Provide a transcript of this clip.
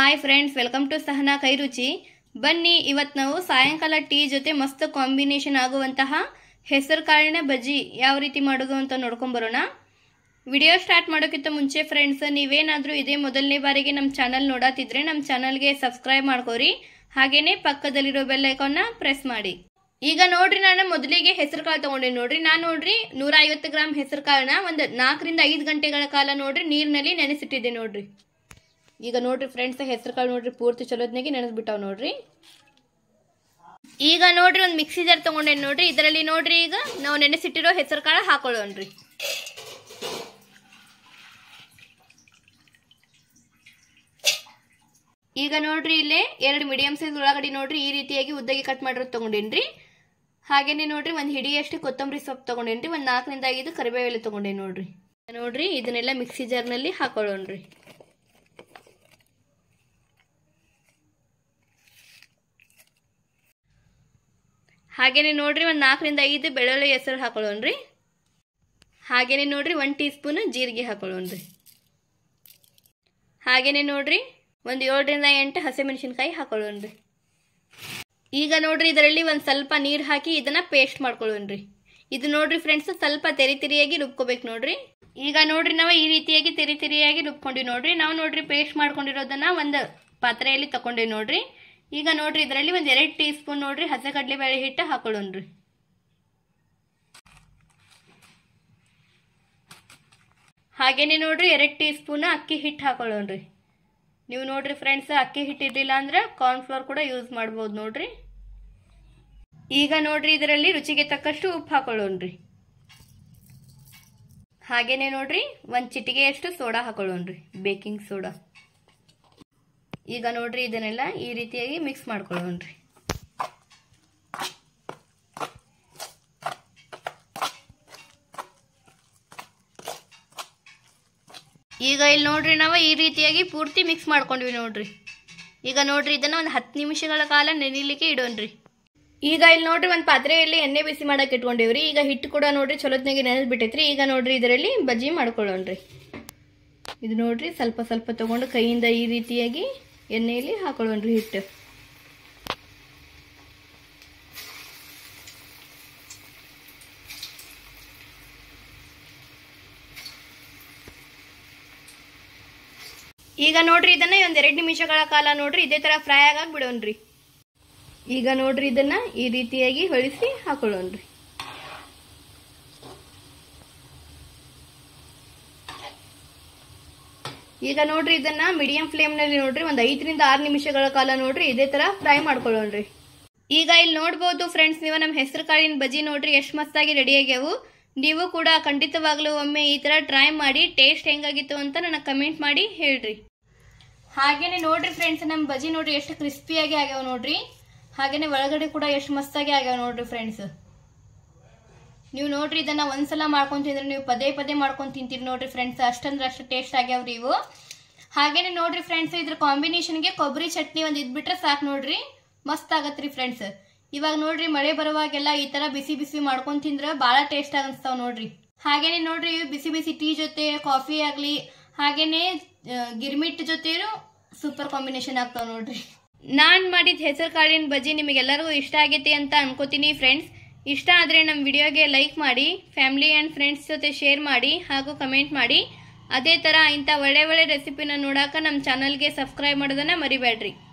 hi friends welcome to Sahana Kairuchi ಬನ್ನಿ ಇವತ್ತು ನಾವು ಸಾಯಂಕಾಲ ಟೀ ಜೊತೆ ಮಸ್ತ್ ಕಾಂಬಿನೇಷನ್ ಆಗುವಂತಹ ಹೆಸರು ಕಾಳಿನ ಬಜ್ಜಿ ಯಾವ ರೀತಿ ಮಾಡೋದು ಅಂತ ನೋಡ್ಕೊಂಬರೋಣ ವಿಡಿಯೋ ಸ್ಟಾರ್ಟ್ ಮಾಡೋಕ್ಕಿಂತ ಮುಂಚೆ ಫ್ರೆಂಡ್ಸ್ ನೀವೇನಾದರೂ ಇದೇ ಮೊದಲನೇ ಬಾರಿಗೆ ನಮ್ಮ ಚಾನಲ್ ನೋಡತ್ತಿದ್ರೆ ನಮ್ಮ ಚಾನಲ್ಗೆ ಸಬ್ಸ್ಕ್ರೈಬ್ ಮಾಡ್ಕೋರಿ ಹಾಗೇನೆ ಪಕ್ಕದಲ್ಲಿರೋ ಬೆಲ್ ಐಕಾನ್ನ ಪ್ರೆಸ್ ಮಾಡಿ ಈಗ ನೋಡ್ರಿ ನಾನು ಮೊದಲಿಗೆ ಹೆಸರು ಕಾಳು ತಗೊಂಡೆ ನೋಡ್ರಿ ನಾನು ನೋಡ್ರಿ ನೂರ ಐವತ್ತು ಗ್ರಾಮ್ ಹೆಸರು ಕಾಳನ್ನ ಒಂದು ನಾಲ್ಕರಿಂದ ಐದು ಗಂಟೆಗಳ ಕಾಲ ನೋಡ್ರಿ ನೀರಿನಲ್ಲಿ ನೆನೆಸಿಟ್ಟಿದ್ದೆ ನೋಡ್ರಿ ಈಗ ನೋಡ್ರಿ ಫ್ರೆಂಡ್ಸ್ ಹೆಸರು ಕಾಳು ನೋಡ್ರಿ ಪೂರ್ತಿ ಚಲೋದ್ನಾಗಿ ನೆನೆಸ್ಬಿಟ್ಟಾವ್ ನೋಡ್ರಿ ಈಗ ನೋಡ್ರಿ ಒಂದು ಮಿಕ್ಸಿ ಜಾರ್ ತಗೊಂಡೆ ನೋಡ್ರಿ ಇದರಲ್ಲಿ ನೋಡ್ರಿ ಈಗ ನಾವು ನೆನೆಸಿಟ್ಟಿರೋ ಹೆಸರು ಕಾಳು ಹಾಕೊಳ್ಳೋಣ್ರಿ ಈಗ ನೋಡ್ರಿ ಇಲ್ಲೇ ಎರಡು ಮೀಡಿಯಂ ಸೈಜ್ ಉಳ್ಳಾಗಡ್ಡಿ ನೋಡ್ರಿ ಈ ರೀತಿಯಾಗಿ ಉದ್ದಗೆ ಕಟ್ ಮಾಡಿರೋದು ತಗೊಂಡೇನ್ರಿ ಹಾಗೇನೆ ನೋಡ್ರಿ ಒಂದು ಹಿಡಿಯಷ್ಟು ಕೊತ್ತಂಬರಿ ಸೊಪ್ಪು ತಗೊಂಡೇನ್ರಿ ಒಂದು ನಾಲ್ಕರಿಂದ ಐದು ಕರಿಬೇವೆಲೆ ತಗೊಂಡೇನಿ ನೋಡ್ರಿ ನೋಡ್ರಿ ಇದನ್ನೆಲ್ಲ ಮಿಕ್ಸಿ ಜಾರ್ನಲ್ಲಿ ಹಾಕೊಳ್ಳೋಣ್ರಿ ಹಾಗೇನೆ ನೋಡ್ರಿ ಒಂದು ನಾಲ್ಕರಿಂದ ಐದು ಬೆಳ್ಳುಳ್ಳಿ ಹೆಸರು ಹಾಕೊಳ್ಳೋಣ್ರಿ ಹಾಗೇನೆ ನೋಡ್ರಿ ಒಂದು ಟೀ ಸ್ಪೂನ್ ಜೀರಿಗೆ ಹಾಕೊಳ್ಳೋಣ್ರಿ ಹಾಗೇನೆ ನೋಡ್ರಿ ಒಂದು ಏಳರಿಂದ ಎಂಟು ಹಸಿಮೆಣಸಿನ್ಕಾಯಿ ಹಾಕೊಳ್ಳೋಣ್ರಿ ಈಗ ನೋಡ್ರಿ ಇದರಲ್ಲಿ ಒಂದು ಸ್ವಲ್ಪ ನೀರು ಹಾಕಿ ಇದನ್ನ ಪೇಸ್ಟ್ ಮಾಡ್ಕೊಳ್ಳೋಣ್ರಿ ಇದು ನೋಡ್ರಿ ಫ್ರೆಂಡ್ಸ್ ಸ್ವಲ್ಪ ತೆರಿ ತೆರಿಯಾಗಿ ರುಬ್ಕೋಬೇಕು ನೋಡ್ರಿ ಈಗ ನೋಡ್ರಿ ನಾವು ಈ ರೀತಿಯಾಗಿ ತೆರಿ ತೆರಿಯಾಗಿ ರುಬ್ಕೊಂಡಿವಿ ನೋಡ್ರಿ ನಾವು ನೋಡ್ರಿ ಪೇಸ್ಟ್ ಮಾಡ್ಕೊಂಡಿರೋದನ್ನ ಒಂದು ಪಾತ್ರೆಯಲ್ಲಿ ತಗೊಂಡಿವಿ ನೋಡ್ರಿ ಈಗ ನೋಡ್ರಿ ಇದರಲ್ಲಿ ಒಂದು ಎರಡು ಟೀ ಸ್ಪೂನ್ ನೋಡ್ರಿ ಹಸಿ ಕಡಲೆಬೇಳೆ ಹಿಟ್ಟು ಹಾಕೊಳ್ಳೋಣ್ರಿ ಹಾಗೇನೆ ನೋಡ್ರಿ ಎರಡು ಟೀ ಸ್ಪೂನ್ ಅಕ್ಕಿ ಹಿಟ್ಟು ಹಾಕೊಳ್ಳೋಣ್ರಿ ನೀವು ನೋಡ್ರಿ ಫ್ರೆಂಡ್ಸ್ ಅಕ್ಕಿ ಹಿಟ್ಟು ಇರಲಿಲ್ಲ ಅಂದ್ರೆ ಕಾರ್ನ್ಫ್ಲೋರ್ ಕೂಡ ಯೂಸ್ ಮಾಡ್ಬೋದು ನೋಡ್ರಿ ಈಗ ನೋಡ್ರಿ ಇದರಲ್ಲಿ ರುಚಿಗೆ ತಕ್ಕಷ್ಟು ಉಪ್ಪು ಹಾಕೊಳ್ಳೋಣ್ರಿ ಹಾಗೇನೆ ನೋಡ್ರಿ ಒಂದು ಚಿಟಿಗೆಯಷ್ಟು ಸೋಡಾ ಹಾಕೊಳ್ಳೋಣ್ರಿ ಬೇಕಿಂಗ್ ಸೋಡಾ ಈಗ ನೋಡ್ರಿ ಇದನ್ನೆಲ್ಲ ಈ ರೀತಿಯಾಗಿ ಮಿಕ್ಸ್ ಮಾಡ್ಕೊಳ್ಳೋಣ್ರಿ ಈಗ ಇಲ್ಲಿ ನೋಡ್ರಿ ನಾವು ಈ ರೀತಿಯಾಗಿ ಪೂರ್ತಿ ಮಿಕ್ಸ್ ಮಾಡ್ಕೊಂಡ್ವಿ ನೋಡ್ರಿ ಈಗ ನೋಡ್ರಿ ಇದನ್ನ ಒಂದು ಹತ್ತು ನಿಮಿಷಗಳ ಕಾಲ ನೆನಿಲಿಕ್ಕೆ ಇಡೋಣ್ರಿ ಈಗ ಇಲ್ಲಿ ನೋಡ್ರಿ ಒಂದು ಪಾತ್ರೆಯಲ್ಲಿ ಎಣ್ಣೆ ಬಿಸಿ ಮಾಡಕ್ಕೆ ಇಟ್ಕೊಂಡಿವ್ರಿ ಈಗ ಹಿಟ್ಟು ಕೂಡ ನೋಡ್ರಿ ಚಲೋತ್ನಾಗಿ ನೆನೆಸ್ಬಿಟ್ಟೈತ್ರಿ ಈಗ ನೋಡ್ರಿ ಇದರಲ್ಲಿ ಬಜ್ಜಿ ಮಾಡ್ಕೊಳ್ಳೋಣ್ರಿ ಇದು ನೋಡ್ರಿ ಸ್ವಲ್ಪ ಸ್ವಲ್ಪ ತಗೊಂಡು ಕೈಯಿಂದ ಈ ರೀತಿಯಾಗಿ ಎಣ್ಣೆಯಲ್ಲಿ ಹಾಕೊಳ್ಳೋಣ್ರಿ ಹಿಟ್ಟು ಈಗ ನೋಡ್ರಿ ಇದನ್ನ ಒಂದ್ ಎರಡು ನಿಮಿಷಗಳ ಕಾಲ ನೋಡ್ರಿ ಇದೇ ತರ ಫ್ರೈ ಆಗಾಕ್ ಬಿಡೋಣ್ರಿ ಈಗ ನೋಡ್ರಿ ಇದನ್ನ ಈ ರೀತಿಯಾಗಿ ಹೊಳಿಸಿ ಹಾಕೊಳ್ಳೋಣ್ರಿ ಈಗ ನೋಡ್ರಿ ಇದನ್ನ ಮೀಡಿಯಂ ಫ್ಲೇಮ್ ನಲ್ಲಿ ನೋಡ್ರಿ ಒಂದ್ ಐದರಿಂದ ಆರು ನಿಮಿಷಗಳ ಕಾಲ ನೋಡ್ರಿ ಇದೇ ತರ ಫ್ರೈ ಮಾಡ್ಕೊಳ್ಳೋಣ್ರಿ ಈಗ ಇಲ್ಲಿ ನೋಡ್ಬೋದು ಫ್ರೆಂಡ್ಸ್ ನೀವು ನಮ್ಮ ಹೆಸರು ಕಾಳಿನ ಬಜ್ಜಿ ನೋಡ್ರಿ ಎಷ್ಟು ಮಸ್ತಾಗಿ ರೆಡಿ ಆಗ್ಯಾವು ನೀವು ಕೂಡ ಖಂಡಿತವಾಗ್ಲೂ ಒಮ್ಮೆ ಈ ತರ ಟ್ರೈ ಮಾಡಿ ಟೇಸ್ಟ್ ಹೆಂಗಾಗಿತ್ತು ಅಂತ ನನಗೆ ಕಮೆಂಟ್ ಮಾಡಿ ಹೇಳ್ರಿ ಹಾಗೇನೆ ನೋಡ್ರಿ ಫ್ರೆಂಡ್ಸ್ ನಮ್ಮ ಬಜ್ಜಿ ನೋಡ್ರಿ ಎಷ್ಟು ಕ್ರಿಸ್ಪಿಯಾಗಿ ಆಗ್ಯಾವ ನೋಡ್ರಿ ಹಾಗೇನೆ ಒಳಗಡೆ ಕೂಡ ಎಷ್ಟು ಮಸ್ತಾಗಿ ಆಗ್ಯಾವ ನೋಡ್ರಿ ಫ್ರೆಂಡ್ಸ್ ನೀವು ನೋಡ್ರಿ ಇದನ್ನ ಒಂದ್ಸಲ ಮಾಡ್ಕೊಂಡ್ ತಿಂದ್ರೆ ನೀವು ಪದೇ ಪದೇ ಮಾಡ್ಕೊಂಡ್ ತಿಂತೀರಿ ನೋಡ್ರಿ ಫ್ರೆಂಡ್ಸ್ ಅಷ್ಟಂದ್ರೆ ಅಷ್ಟು ಟೇಸ್ಟ್ ಆಗ್ಯಾವ್ರಿ ಇವು ಹಾಗೇನೆ ನೋಡ್ರಿ ಫ್ರೆಂಡ್ಸ್ ಇದ್ರ ಕಾಂಬಿನೇಷನ್ಗೆ ಕೊಬ್ಬರಿ ಚಟ್ನಿ ಒಂದ್ ಇದ್ಬಿಟ್ರೆ ಸಾಕು ನೋಡ್ರಿ ಮಸ್ತ್ ಆಗತ್ರಿ ಫ್ರೆಂಡ್ಸ್ ಇವಾಗ ನೋಡ್ರಿ ಮಳೆ ಬರುವಾಗೆಲ್ಲ ಈ ತರ ಬಿಸಿ ಬಿಸಿ ಮಾಡ್ಕೊಂಡ್ ತಿಂದ್ರೆ ಬಹಳ ಟೇಸ್ಟ್ ಅನ್ಸ್ತಾವ್ ನೋಡ್ರಿ ಹಾಗೇನೆ ನೋಡ್ರಿ ಬಿಸಿ ಬಿಸಿ ಟೀ ಜೊತೆ ಕಾಫಿ ಆಗ್ಲಿ ಹಾಗೇನೆ ಆ, ಗಿರ್ಮಿಟ್ ಜೊತೆ ಸೂಪರ್ ಕಾಂಬಿನೇಷನ್ ಆಗ್ತಾವ ನೋಡ್ರಿ ನಾನ್ ಮಾಡಿದ ಹೆಸರು ಕಾಳಿನ ಬಜ್ಜಿ ನಿಮಗೆಲ್ಲರಿಗೂ ಇಷ್ಟ ಆಗೈತಿ ಅಂತ ಅನ್ಕೋತೀನಿ ಫ್ರೆಂಡ್ಸ್ ಇಷ್ಟ ಆದ್ರೆ ನಮ್ಮ ವಿಡಿಯೋಗೆ ಲೈಕ್ ಮಾಡಿ ಫ್ಯಾಮಿಲಿ ಆ್ಯಂಡ್ ಫ್ರೆಂಡ್ಸ್ ಜೊತೆ ಶೇರ್ ಮಾಡಿ ಹಾಗೂ ಕಮೆಂಟ್ ಮಾಡಿ ಅದೇ ಥರ ಇಂಥ ಒಳ್ಳೆ ಒಳ್ಳೆ ರೆಸಿಪಿನ ನೋಡಾಕ ನಮ್ಮ ಚಾನಲ್ಗೆ ಸಬ್ಸ್ಕ್ರೈಬ್ ಮಾಡೋದನ್ನ ಮರಿಬೇಡ್ರಿ